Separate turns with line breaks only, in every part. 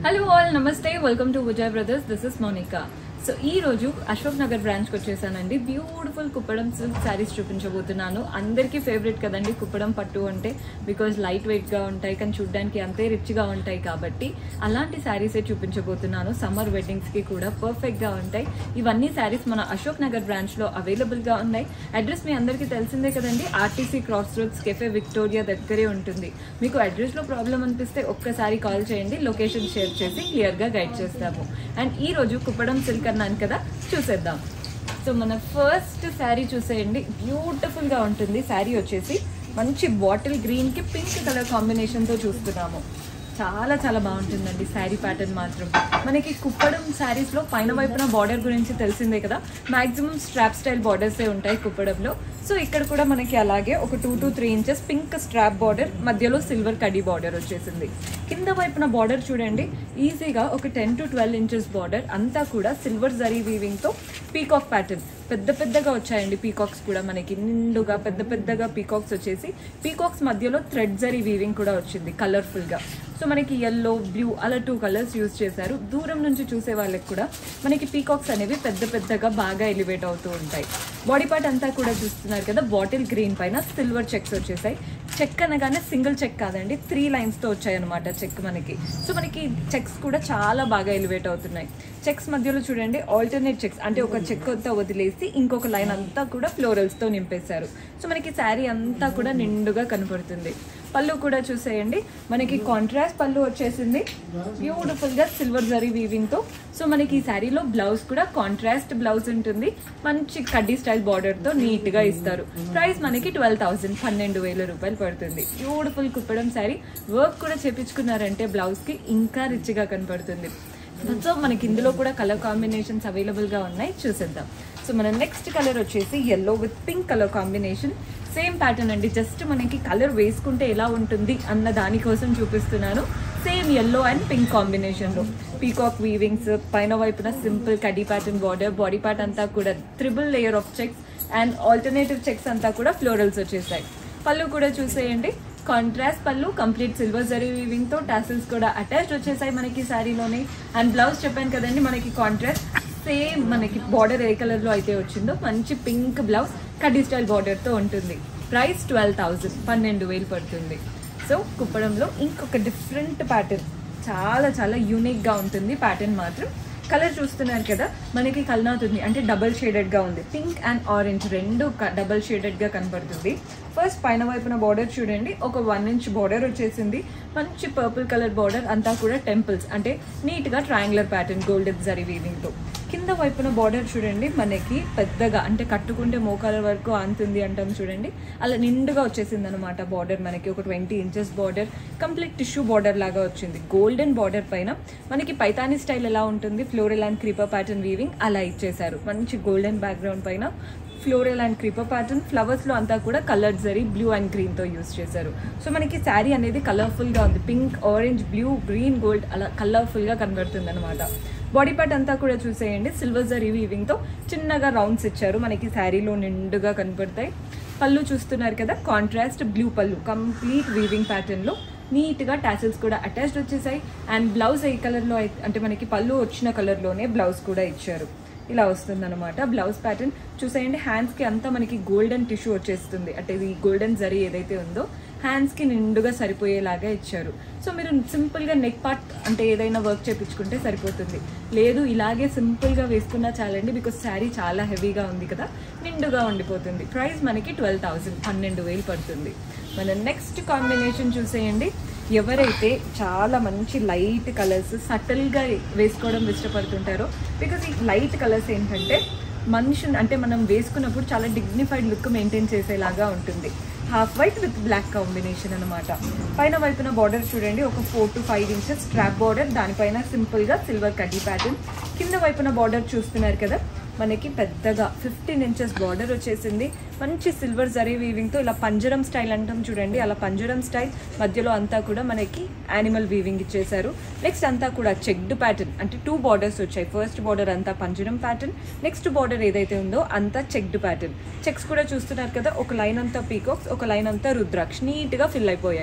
Hello all namaste welcome to Vijay brothers this is Monika so ఈ రోజు Ashok Nagar branch కి వచ్చేసానండి బ్యూటిఫుల్ కుప్పడం సిల్క్ శారీస్ చూపించబోతున్నాను అందరికీ ఫేవరెట్ కదండి కుప్పడం పట్టు అంటే బికాజ్ లైట్ వెయిట్ గా ఉంటాయి కానీ చూడడానికి అంతే రిచ్ గా ఉంటాయి కాబట్టి అలాంటి శారీసే చూపించబోతున్నాను సమ్మర్ వెడ్డింగ్స్ కి కూడా పర్ఫెక్ట్ గా ఉంటాయి ఇవన్నీ శారీస్ మన అశోక్ నగర్ బ్రాంచ్ లో అవైలబుల్ గా ఉన్నాయి అడ్రస్ మీ అందరికీ తెలిసిందే కదండి RTC cross roads cafe Victoria దగ్గరే ఉంటుంది మీకు అడ్రస్ లో ప్రాబ్లం అనిపిస్తే ఒక్కసారి కాల్ చేయండి లొకేషన్ షేర్ చేసి క్లియర్ గా గైడ్ చేస్తాము అండ్ ఈ రోజు కుప్పడం సిల్క్ అన్నాను కదా చూసేద్దాం సో మన ఫస్ట్ శారీ చూసేయండి బ్యూటిఫుల్ గా ఉంటుంది శారీ వచ్చేసి మంచి బాటిల్ గ్రీన్ కి పింక్ కలర్ కాంబినేషన్ తో చూస్తున్నాము చాలా చాలా బాగుంటుందండి శారీ ప్యాటర్న్ మాత్రం మనకి కుప్పడం శారీస్ లో పైన వైపున బార్డర్ గురించి తెలిసిందే కదా మాక్సిమం స్ట్రాప్ స్టైల్ బార్డర్సే ఉంటాయి కుప్పడంలో సో ఇక్కడ కూడా మనకి అలాగే ఒక two to three inches pink strap border మధ్యలో సిల్వర్ కడీ బార్డర్ వచ్చేసింది కింద వైపున బార్డర్ చూడండి ఈజీగా ఒక ten to twelve inches border అంతా కూడా సిల్వర్ జరీ వీవింగ్ తో పీకాక్ ప్యాటర్న్ పెద్ద పెద్దగా వచ్చాయండి పీకాక్స్ కూడా మనకి నిండుగా పెద్ద పెద్దగా పీకాక్స్ వచ్చేసి పీకాక్స్ మధ్యలో థ్రెడ్ జరీ వీవింగ్ కూడా వచ్చింది కలర్ఫుల్ గా సో మనకి ఎల్లో బ్లూ అలా టూ కలర్స్ యూజ్ చేశారు దూరం నుంచి చూసే వాళ్ళకి కూడా మనకి పీకాక్స్ అనేవి పెద్ద పెద్దగా బాగా ఎలివేట్ అవుతూ ఉంటాయి బాడీ పార్ట్ అంతా కూడా చూస్తున్నారు కదా బాటిల్ గ్రీన్ పైన సిల్వర్ చెక్స్ వచ్చేసాయి చెక్ అనగానే సింగిల్ చెక్ కాదండి త్రీ లైన్స్ తో వచ్చాయి అనమాట చెక్ మనకి సో మనకి చెక్స్ కూడా చాలా బాగా ఎలివేట్ అవుతున్నాయి చెక్స్ మధ్యలో చూడండి ఆల్టర్నేట్ చెక్స్ అంటే ఒక చెక్ అంతా వదిలేసి ఇంకొక లైన్ అంతా కూడా ఫ్లోరల్స్ తో నింపేశారు సో మనకి శారీ అంతా కూడా నిండుగా కనపడుతుంది పళ్ళు కూడా చూసేయండి మనకి కాంట్రాస్ట్ పళ్ళు వచ్చేసింది బ్యూటిఫుల్ గా సిల్వర్ జరీ వీవింగ్ తో సో మనకి ఈ శారీలో బ్లౌజ్ కూడా కాంట్రాస్ట్ బ్లౌజ్ ఉంటుంది మంచి కడ్డీ స్టైల్ బార్డర్ తో నీట్ గా ఇస్తారు ప్రైస్ మనకి ట్వెల్వ్ థౌసండ్ పన్నెండు వేల రూపాయలు పడుతుంది బ్యూటిఫుల్ కుప్పడం శారీ వర్క్ కూడా చేపించుకున్నారంటే బ్లౌజ్ కి ఇంకా రిచ్ గా కనపడుతుంది సో మనకి ఇందులో కూడా కలర్ కాంబినేషన్స్ అవైలబుల్ గా ఉన్నాయి చూసేద్దాం సో మన నెక్స్ట్ కలర్ వచ్చేసి yellow with pink colour combination same pattern అండి జస్ట్ మనకి కలర్ వేసుకుంటే ఎలా ఉంటుంది అన్న దానికోసం చూపిస్తున్నాను సేమ్ ఎల్లో అండ్ పింక్ కాంబినేషన్లో పీకాక్ వీవింగ్స్ పైన వైపున సింపుల్ కడీ ప్యాటర్న్ బార్డర్ బాడీ పార్ట్ అంతా కూడా triple layer of checks and alternative checks అంతా కూడా ఫ్లోరల్స్ వచ్చేసాయి పళ్ళు కూడా చూసేయండి కాంట్రాస్ట్ పళ్ళు కంప్లీట్ సిల్వర్ జరీ వీవింగ్ తో టాసిల్స్ కూడా అటాచ్డ్ వచ్చేసాయి మనకి శారీలోనే అండ్ బ్లౌజ్ చెప్పాను కదండి మనకి కాంట్రాస్ట్ సేమ్ మనకి బార్డర్ ఏ కలర్ లో అయితే వచ్చిందో మంచి పింక్ బ్లౌజ్ కడ్డీ స్టైల్ బార్డర్ తో ఉంటుంది ప్రైస్ ట్వెల్వ్ థౌసండ్ పన్నెండు వేలు పడుతుంది సో కుప్పడంలో ఇంకొక డిఫరెంట్ ప్యాటర్న్ చాలా చాలా యూనిక్ గా ఉంటుంది ప్యాటర్న్ మాత్రం కలర్ చూస్తున్నారు కదా మనకి కలనాతుంది అంటే డబల్ షేడెడ్ గా ఉంది పింక్ అండ్ ఆరెంజ్ రెండు డబల్ షేడెడ్ గా కనపడుతుంది ఫస్ట్ పైన వైపున బార్డర్ చూడండి ఒక వన్ ఇంచ్ బార్డర్ వచ్చేసింది మంచి పర్పుల్ కలర్ బార్డర్ అంతా కూడా టెంపుల్స్ అంటే నీట్ గా triangular pattern golden zari weaving తో కింద వైపున బార్డర్ చూడండి మనకి పెద్దగా అంటే కట్టుకుంటే మోకాల వరకు అంతుంది అంటాం చూడండి అలా నిండుగా వచ్చేసింది అనమాట బార్డర్ మనకి ఒక twenty inches border complete tissue border లాగా వచ్చింది గోల్డెన్ బార్డర్ పైన మనకి పైతానీ స్టైల్ ఎలా ఉంటుంది floral and creeper pattern weaving అలా ఇచ్చేసారు మంచి గోల్డెన్ బ్యాక్గ్రౌండ్ పైన floral and creeper pattern flowers లో అంతా కూడా colour zari blue and green తో యూస్ చేశారు సో మనకి శారీ అనేది కలర్ఫుల్ గా ఉంది pink orange blue green gold అలా కలర్ఫుల్ గా కనబడుతుంది అనమాట బాడీ పార్ట్ అంతా కూడా చూసేయండి సిల్వర్ జరీ వీవింగ్ తో చిన్నగా రౌండ్స్ ఇచ్చారు మనకి శారీలో నిండుగా కనపడతాయి పళ్ళు చూస్తున్నారు కదా contrast blue pallu complete weaving pattern లో నీట్ గా టాసిల్స్ కూడా అటాచ్డ్ వచ్చేసాయి అండ్ బ్లౌజ్ ఏ కలర్ లో అయితే అంటే మనకి పళ్ళు వచ్చిన కలర్ లోనే బ్లౌజ్ కూడా ఇచ్చారు ఇలా వస్తుంది అనమాట బ్లౌజ్ ప్యాటర్న్ చూసేయండి హ్యాండ్స్ కి అంతా మనకి గోల్డెన్ టిష్యూ వచ్చేస్తుంది అంటే ఇది గోల్డెన్ జరీ ఏదైతే ఉందో హ్యాండ్స్ కి నిండుగా సరిపోయేలాగా ఇచ్చారు సో మీరు సింపుల్ గా నెక్ పార్ట్ అంటే ఏదైనా వర్క్ చేపించుకుంటే సరిపోతుంది లేదు ఇలాగే సింపుల్ గా వేసుకున్నా చాలండి బికాస్ శారీ చాలా హెవీగా ఉంది కదా నిండుగా ఉండిపోతుంది ప్రైస్ మనకి ట్వెల్వ్ థౌసండ్ పన్నెండు వేలు పడుతుంది మన నెక్స్ట్ కాంబినేషన్ చూసేయండి ఎవరైతే చాలా మంచి లైట్ కలర్స్ సటిల్గా వేసుకోవడం ఇష్టపడుతుంటారో బికాస్ ఈ లైట్ కలర్స్ ఏంటంటే మనుషుని అంటే మనం వేసుకున్నప్పుడు చాలా డిగ్నిఫైడ్ లుక్ మెయింటైన్ చేసేలాగా ఉంటుంది half white with black combination అనమాట పైన వైపున బార్డర్ చూడండి ఒక four to five inches strap border దానిపైన సింపుల్గా సిల్వర్ కడ్డీ ప్యాటర్న్ కింద వైపున బార్డర్ చూస్తున్నారు కదా మనకి పెద్దగా ఫిఫ్టీన్ ఇంచెస్ బార్డర్ వచ్చేసింది మంచి సిల్వర్ జరీ వీవింగ్తో ఇలా పంజరం స్టైల్ అంటాం చూడండి అలా పంజరం స్టైల్ మధ్యలో అంతా కూడా మనకి యానిమల్ వీవింగ్ ఇచ్చేసారు నెక్స్ట్ అంతా కూడా చెక్డ్ ప్యాటర్న్ అంటే టూ బార్డర్స్ వచ్చాయి ఫస్ట్ బార్డర్ అంతా పంజరం ప్యాటర్న్ నెక్స్ట్ బార్డర్ ఏదైతే ఉందో అంతా చెక్డ్ ప్యాటర్న్ చెక్స్ కూడా చూస్తున్నారు కదా ఒక లైన్ అంతా పీకాక్స్ ఒక లైన్ అంతా రుద్రాక్ష్ నీట్గా ఫిల్ అయిపోయాయి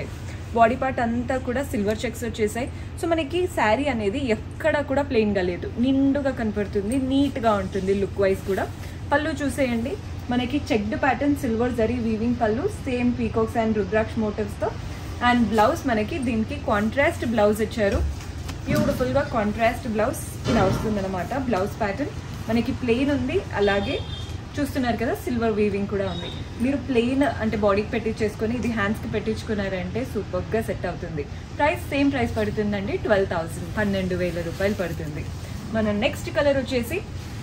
బాడీ పార్ట్ అంతా కూడా సిల్వర్ చెక్స్ వచ్చేసాయి సో మనకి శారీ అనేది ఎక్కడ కూడా ప్లెయిన్గా లేదు నిండుగా కనపడుతుంది నీట్గా ఉంటుంది లుక్ వైజ్ కూడా పళ్ళు చూసేయండి మనకి checked pattern silver zari weaving pallu same peacocks and rudraksha మోటివ్స్తో అండ్ బ్లౌజ్ మనకి దీనికి కాంట్రాస్ట్ బ్లౌజ్ ఇచ్చారు బ్యూటిఫుల్గా కాంట్రాస్ట్ బ్లౌజ్ ఇలా వస్తుందన్నమాట బ్లౌజ్ ప్యాటర్న్ మనకి ప్లెయిన్ ఉంది అలాగే చూస్తున్నారు కదా సిల్వర్ వీవింగ్ కూడా ఉంది మీరు ప్లెయిన్ అంటే బాడీకి పెట్టించేసుకొని ఇది హ్యాండ్స్కి పెట్టించుకున్నారంటే సూపర్గా సెట్ అవుతుంది ప్రైస్ సేమ్ ప్రైస్ పడుతుందండి ట్వెల్వ్ థౌసండ్ పన్నెండు వేల రూపాయలు పడుతుంది మన నెక్స్ట్ కలర్ వచ్చేసి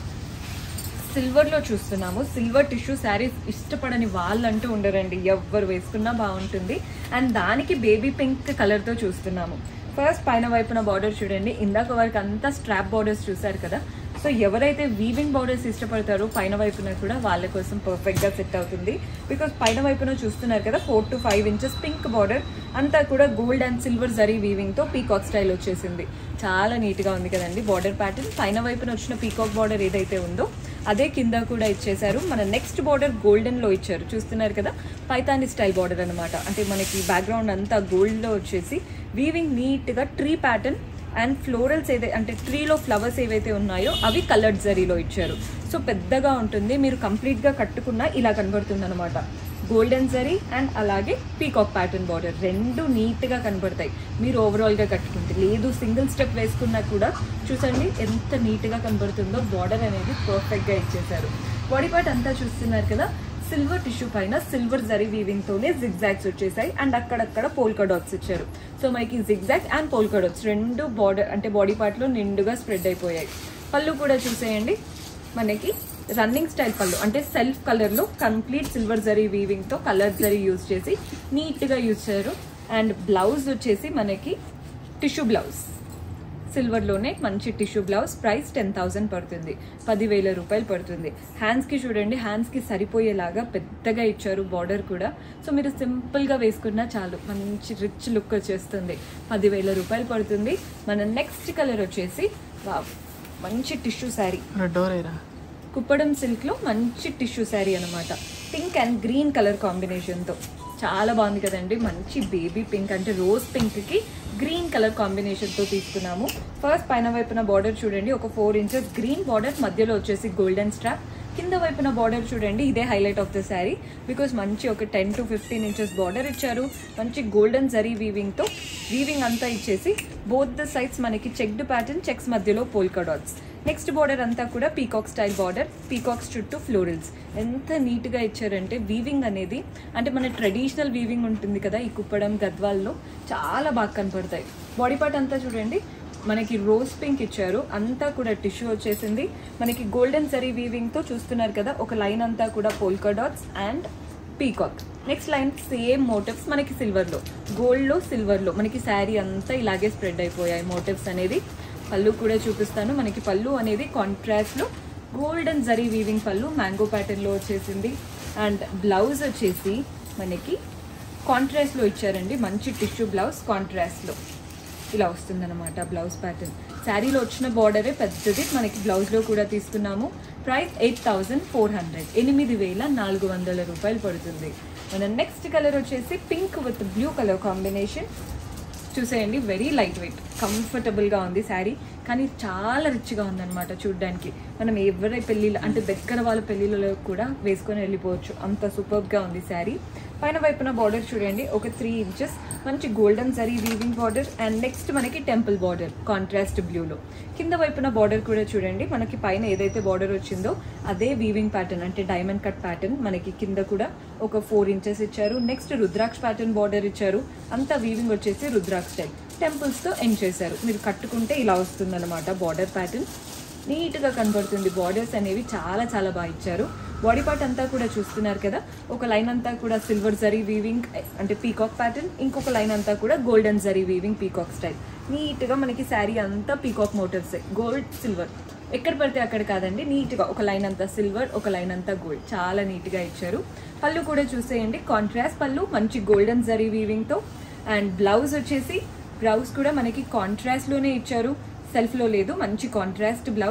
సిల్వర్లో చూస్తున్నాము సిల్వర్ టిష్యూ శారీస్ ఇష్టపడని వాళ్ళంటూ ఉండరండి ఎవ్వరు వేసుకున్నా బాగుంటుంది అండ్ దానికి బేబీ పింక్ కలర్తో చూస్తున్నాము ఫస్ట్ పైన వైపున బార్డర్ చూడండి ఇందాక వరకు అంతా స్ట్రాప్ బార్డర్స్ చూసారు కదా సో ఎవరైతే వీవింగ్ బార్డర్స్ ఇష్టపడతారో పైన వైపున కూడా వాళ్ళ కోసం పర్ఫెక్ట్గా సెట్ అవుతుంది బికాస్ పైన వైపున చూస్తున్నారు కదా four to five inches pink border అంతా కూడా గోల్డ్ అండ్ సిల్వర్ జరీ వీవింగ్తో పీకాక్ స్టైల్ వచ్చేసింది చాలా నీట్గా ఉంది కదండి బార్డర్ ప్యాటర్న్ పైన వైపున వచ్చిన పీకాక్ బార్డర్ ఏదైతే ఉందో అదే కింద కూడా ఇచ్చేశారు మన నెక్స్ట్ బార్డర్ గోల్డెన్లో ఇచ్చారు చూస్తున్నారు కదా పైతాని స్టైల్ బార్డర్ అనమాట అంటే మనకి బ్యాక్గ్రౌండ్ అంతా గోల్డ్లో వచ్చేసి వీవింగ్ నీట్గా ట్రీ ప్యాటర్న్ అండ్ ఫ్లోరల్స్ ఏదైతే అంటే ట్రీలో ఫ్లవర్స్ ఏవైతే ఉన్నాయో అవి కలర్డ్ జరీలో ఇచ్చారు సో పెద్దగా ఉంటుంది మీరు కంప్లీట్గా కట్టుకున్నా ఇలా కనబడుతుంది అనమాట గోల్డెన్ జరీ అండ్ అలాగే పీకాక్ ప్యాటర్న్ బార్డర్ రెండు నీట్గా కనబడతాయి మీరు ఓవరాల్గా కట్టుకుంటే లేదు సింగిల్ స్టెప్ వేసుకున్నా కూడా చూసండి ఎంత నీట్గా కనబడుతుందో బార్డర్ అనేది పర్ఫెక్ట్గా ఇచ్చేసారు బాడీ పార్ట్ అంతా చూస్తున్నారు కదా సిల్వర్ టిష్యూ పైన సిల్వర్ జరీ వీవింగ్ తోనే జిగ్జాగ్స్ వచ్చేసాయి అండ్ అక్కడక్కడ పోల్కా డాట్స్ ఇచ్చారు సో మనకి జిగ్జాగ్ అండ్ పోల్కా డాట్స్ రెండు బార్డర్ అంటే బాడీ పార్ట్ లో నిండుగా స్ప్రెడ్ అయిపోయాయి పళ్ళు కూడా చూసేయండి మనకి రన్నింగ్ స్టైల్ పళ్ళు అంటే సెల్ఫ్ కలర్ లో కంప్లీట్ సిల్వర్ జరీ వీవింగ్ తో కలర్ జరీ యూజ్ చేసి నీట్ గా యూజ్ చేశారు అండ్ బ్లౌజ్ వచ్చేసి మనకి టిష్యూ బ్లౌజ్ సిల్వర్లోనే మంచి tissue blouse price ten thousand పడుతుంది పదివేల రూపాయలు పడుతుంది హ్యాండ్స్కి చూడండి హ్యాండ్స్కి సరిపోయేలాగా పెద్దగా ఇచ్చారు బార్డర్ కూడా సో మీరు సింపుల్గా వేసుకున్నా చాలు మంచి రిచ్ లుక్ వచ్చేస్తుంది పదివేల రూపాయలు పడుతుంది మన నెక్స్ట్ కలర్ వచ్చేసి వావ్, మంచి టిష్యూ శారీ
డోరేరా
కుప్పడం సిల్క్లో మంచి టిష్యూ శారీ అనమాట పింక్ అండ్ గ్రీన్ కలర్ కాంబినేషన్తో చాలా బాగుంది కదండి మంచి బేబీ పింక్ అంటే రోజ్ పింక్కి గ్రీన్ కలర్ కాంబినేషన్తో తీసుకున్నాము ఫస్ట్ పైన వైపున బార్డర్ చూడండి ఒక ఫోర్ ఇంచెస్ గ్రీన్ బార్డర్ మధ్యలో వచ్చేసి గోల్డెన్ స్ట్రాప్ కింద వైపున బార్డర్ చూడండి ఇదే highlight of the sari because మంచి ఒక ten to fifteen inches border ఇచ్చారు మంచి గోల్డెన్ జరీ వీవింగ్తో వీవింగ్ అంతా ఇచ్చేసి బోత్ ద సైడ్స్ మనకి చెక్డ్ ప్యాటర్న్ చెక్స్ మధ్యలో పోల్కా డాట్స్ నెక్స్ట్ బార్డర్ అంతా కూడా పీకాక్ స్టైల్ బార్డర్ పీకాక్స్ చుట్టూ ఫ్లోరల్స్ ఎంత నీట్గా ఇచ్చారంటే వీవింగ్ అనేది అంటే మన ట్రెడిషనల్ వీవింగ్ ఉంటుంది కదా ఈ కుప్పడం గద్వాల్లో చాలా బాగా కనపడతాయి బాడీ పార్ట్ అంతా చూడండి మనకి రోజ్ పింక్ ఇచ్చారు అంతా కూడా టిష్యూ వచ్చేసింది మనకి గోల్డెన్ జరీ వీవింగ్తో చూస్తున్నారు కదా ఒక లైన్ అంతా కూడా polka dots and peacock next line same motifs మనకి సిల్వర్లో గోల్డ్లో సిల్వర్లో మనకి శారీ అంతా ఇలాగే స్ప్రెడ్ అయిపోయాయి మోటివ్స్ అనేది పళ్ళు కూడా చూపిస్తాను మనకి పళ్ళు అనేది కాంట్రాస్ట్లో golden zari weaving pallu mango ప్యాటర్న్లో వచ్చేసింది అండ్ బ్లౌజ్ వచ్చేసి మనకి కాంట్రాస్ట్లో ఇచ్చారండి మంచి టిష్యూ బ్లౌజ్ కాంట్రాస్ట్లో ఇలా వస్తుందన్నమాట బ్లౌజ్ ప్యాటర్న్ శారీలో వచ్చిన బార్డరే పెద్దది మనకి బ్లౌజ్లో కూడా తీసుకున్నాము price eight thousand four hundred ఎనిమిది వేల నాలుగు వందల రూపాయలు పడుతుంది మన నెక్స్ట్ కలర్ వచ్చేసి pink with blue colour combination చూసేయండి వెరీ లైట్ వెయిట్ కంఫర్టబుల్గా ఉంది శారీ కానీ చాలా రిచ్గా ఉందన్నమాట చూడ్డానికి మనం ఎవరి పెళ్ళిళ్ళు అంటే దగ్గర వాళ్ళ పెళ్ళిళ్ళలో కూడా వేసుకొని వెళ్ళిపోవచ్చు అంత సూపర్గా ఉంది శారీ పైన వైపున బార్డర్ చూడండి ఒక త్రీ ఇంచెస్ మంచి golden zari weaving border and next మనకి టెంపుల్ బార్డర్ కాంట్రాస్ట్ బ్లూలో కింద వైపున బార్డర్ కూడా చూడండి మనకి పైన ఏదైతే బార్డర్ వచ్చిందో అదే వీవింగ్ ప్యాటర్న్ అంటే డైమండ్ కట్ ప్యాటర్న్ మనకి కింద కూడా ఒక ఫోర్ ఇంచెస్ ఇచ్చారు నెక్స్ట్ రుద్రాక్ష ప్యాటర్న్ బార్డర్ ఇచ్చారు అంతా వీవింగ్ వచ్చేసి రుద్రాక్ష స్టైల్ టెంపుల్స్తో ఎండ్ చేశారు మీరు కట్టుకుంటే ఇలా వస్తుందన్నమాట బార్డర్ ప్యాటర్న్ నీట్గా కనబడుతుంది బార్డర్స్ అనేవి చాలా చాలా బాగా ఇచ్చారు బాడీ పార్ట్ అంతా కూడా చూస్తున్నారు కదా ఒక లైన్ అంతా కూడా సిల్వర్ జరీ వీవింగ్ అంటే పీకాక్ ప్యాటర్న్ ఇంకొక లైన్ అంతా కూడా golden zari weaving peacock style నీట్గా మనకి శారీ అంతా పీకాక్ మోటివ్స్ గోల్డ్ సిల్వర్ ఎక్కడ పడితే అక్కడ కాదండి నీట్గా ఒక లైన్ అంతా సిల్వర్ ఒక లైన్ అంతా గోల్డ్ చాలా నీట్గా ఇచ్చారు పళ్ళు కూడా చూసేయండి కాంట్రాస్ట్ పళ్ళు మంచి గోల్డెన్ జరీ వీవింగ్తో అండ్ బ్లౌజ్ వచ్చేసి బ్లౌజ్ కూడా మనకి కాంట్రాస్ట్లోనే ఇచ్చారు సెల్ఫ్లో లేదు మంచి కాంట్రాస్ట్ బ్లౌజ్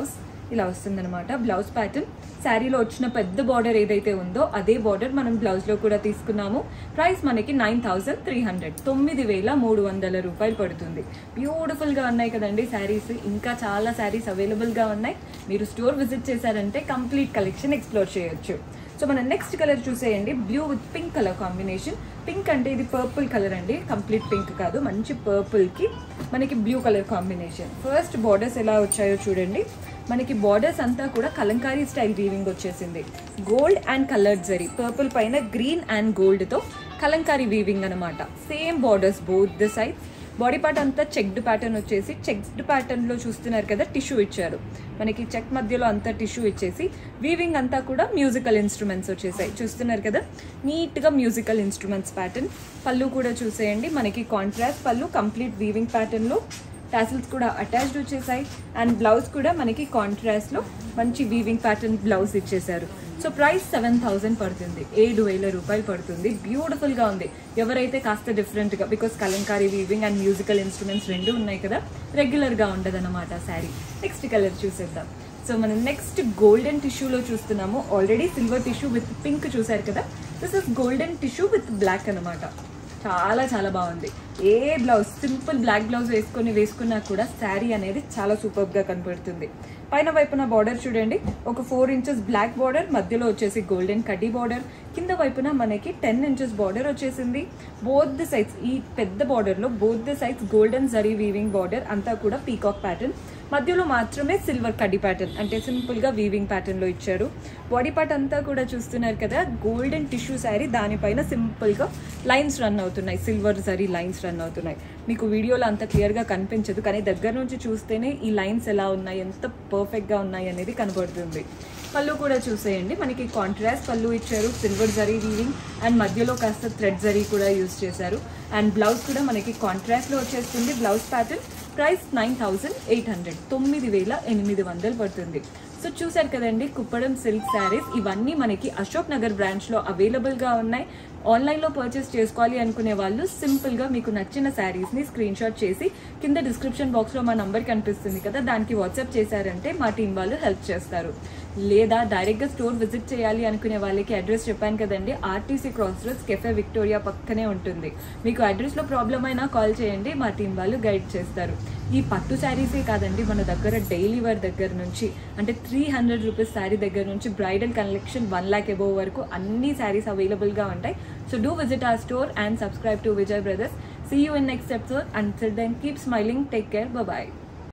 ఇలా వస్తుందన్నమాట బ్లౌజ్ ప్యాటర్న్ శారీలో వచ్చిన పెద్ద బార్డర్ ఏదైతే ఉందో అదే బార్డర్ మనం బ్లౌజ్లో కూడా తీసుకున్నాము ప్రైస్ మనకి నైన్ థౌసండ్ త్రీ హండ్రెడ్ తొమ్మిది వేల మూడు వందల రూపాయలు పడుతుంది బ్యూటిఫుల్గా ఉన్నాయి కదండి శారీస్ ఇంకా చాలా శారీస్ అవైలబుల్గా ఉన్నాయి మీరు స్టోర్ విజిట్ చేశారంటే కంప్లీట్ కలెక్షన్ ఎక్స్ప్లోర్ చేయొచ్చు సో మన నెక్స్ట్ కలర్ చూసేయండి blue with pink colour combination pink అంటే ఇది పర్పుల్ కలర్ అండి కంప్లీట్ పింక్ కాదు మంచి పర్పుల్కి మనకి blue colour combination first borders ఎలా వచ్చాయో చూడండి మనకి బార్డర్స్ అంతా కూడా కలంకారీ స్టైల్ వీవింగ్ వచ్చేసింది gold and coloured zari purple పైన గ్రీన్ అండ్ గోల్డ్తో కలంకారీ వీవింగ్ అనమాట same borders both the side body part అంతా చెక్డ్ ప్యాటర్న్ వచ్చేసి చెక్డ్ ప్యాటర్న్లో చూస్తున్నారు కదా టిష్యూ ఇచ్చారు మనకి చెక్ మధ్యలో అంతా టిష్యూ ఇచ్చేసి వీవింగ్ అంతా కూడా మ్యూజికల్ ఇన్స్ట్రుమెంట్స్ వచ్చేసాయి చూస్తున్నారు కదా నీట్గా మ్యూజికల్ ఇన్స్ట్రుమెంట్స్ ప్యాటర్న్ పళ్ళు కూడా చూసేయండి మనకి కాంట్రాస్ట్ పళ్ళు కంప్లీట్ వీవింగ్ ప్యాటర్న్లో టాసిల్స్ కూడా అటాచ్డ్ వచ్చేసాయి అండ్ బ్లౌజ్ కూడా మనకి కాంట్రాస్ట్లో మంచి వీవింగ్ ప్యాటర్న్ బ్లౌజ్ ఇచ్చేసారు సో ప్రైస్ సెవెన్ థౌసండ్ పడుతుంది ఏడు వేల రూపాయలు పడుతుంది బ్యూటిఫుల్గా ఉంది ఎవరైతే కాస్త డిఫరెంట్గా because Kalamkari weaving and musical instruments రెండు ఉన్నాయి కదా రెగ్యులర్గా ఉండదన్నమాట శారీ నెక్స్ట్ కలర్ చూసేద్దాం సో మనం నెక్స్ట్ గోల్డెన్ టిష్యూలో చూస్తున్నాము already silver tissue with pink చూసారు కదా this is golden tissue with black అనమాట చాలా చాలా బాగుంది ఏ బ్లౌజ్ సింపుల్ బ్లాక్ బ్లౌజ్ వేసుకొని వేసుకున్నా కూడా శారీ అనేది చాలా సూపర్గా కనపడుతుంది పైన వైపున బార్డర్ చూడండి ఒక ఫోర్ ఇంచెస్ బ్లాక్ బార్డర్ మధ్యలో వచ్చేసి గోల్డెన్ కడ్డీ బార్డర్ కింద వైపున మనకి టెన్ ఇంచెస్ బార్డర్ వచ్చేసింది బోత్ ద సైడ్స్ ఈ పెద్ద బార్డర్లో both the sides golden zari weaving border అంతా కూడా పీకాక్ ప్యాటర్న్ మధ్యలో మాత్రమే సిల్వర్ కడ్డీ ప్యాటర్న్ అంటే సింపుల్గా వీవింగ్ ప్యాటర్న్లో ఇచ్చారు బాడీ పార్ట్ అంతా కూడా చూస్తున్నారు కదా గోల్డెన్ టిష్యూ శారీ దానిపైన సింపుల్గా లైన్స్ రన్ అవుతున్నాయి సిల్వర్ జరీ లైన్స్ రన్ అవుతున్నాయి మీకు వీడియోలో అంత క్లియర్గా కనిపించదు కానీ దగ్గర నుంచి చూస్తేనే ఈ లైన్స్ ఎలా ఉన్నాయి ఎంత పర్ఫెక్ట్గా ఉన్నాయి అనేది కనబడుతుంది పళ్ళు కూడా చూసేయండి మనకి కాంట్రాస్ట్ పళ్ళు ఇచ్చారు సిల్వర్ జరీ వీవింగ్ అండ్ మధ్యలో కాస్త థ్రెడ్ జరీ కూడా యూజ్ చేశారు అండ్ బ్లౌజ్ కూడా మనకి కాంట్రాస్ట్లో వచ్చేస్తుంది blouse pattern price nine thousand eight hundred తొమ్మిది వేల ఎనిమిది వందలు పడుతుంది సో చూసారు కదండి కుప్పడం సిల్క్ శారీస్ ఇవన్నీ మనకి అశోక్ నగర్ బ్రాంచ్లో అవైలబుల్గా ఉన్నాయి ఆన్లైన్లో పర్చేస్ చేసుకోవాలి అనుకునే వాళ్ళు సింపుల్గా మీకు నచ్చిన శారీస్ని స్క్రీన్ షాట్ చేసి కింద డిస్క్రిప్షన్ బాక్స్లో మా నంబర్ కనిపిస్తుంది కదా దానికి వాట్సాప్ చేశారంటే మా టీం వాళ్ళు హెల్ప్ చేస్తారు లేదా డైరెక్ట్గా స్టోర్ విజిట్ చేయాలి అనుకునే వాళ్ళకి అడ్రస్ చెప్పాను కదండి RTC cross roads cafe Victoria పక్కనే ఉంటుంది మీకు అడ్రస్లో ప్రాబ్లం అయినా కాల్ చేయండి మా టీం వాళ్ళు గైడ్ చేస్తారు ఈ పట్టు శారీసే కాదండి మన దగ్గర డైలీ వేర్ దగ్గర నుంచి అంటే త్రీ హండ్రెడ్ రూపీస్ శారీ దగ్గర నుంచి bridal collection one lakh above వరకు అన్ని శారీస్ అవైలబుల్గా ఉంటాయి so do visit our store and subscribe to Vijay Brothers. See you in next episode. Until then, keep smiling. Take care. Bye bye.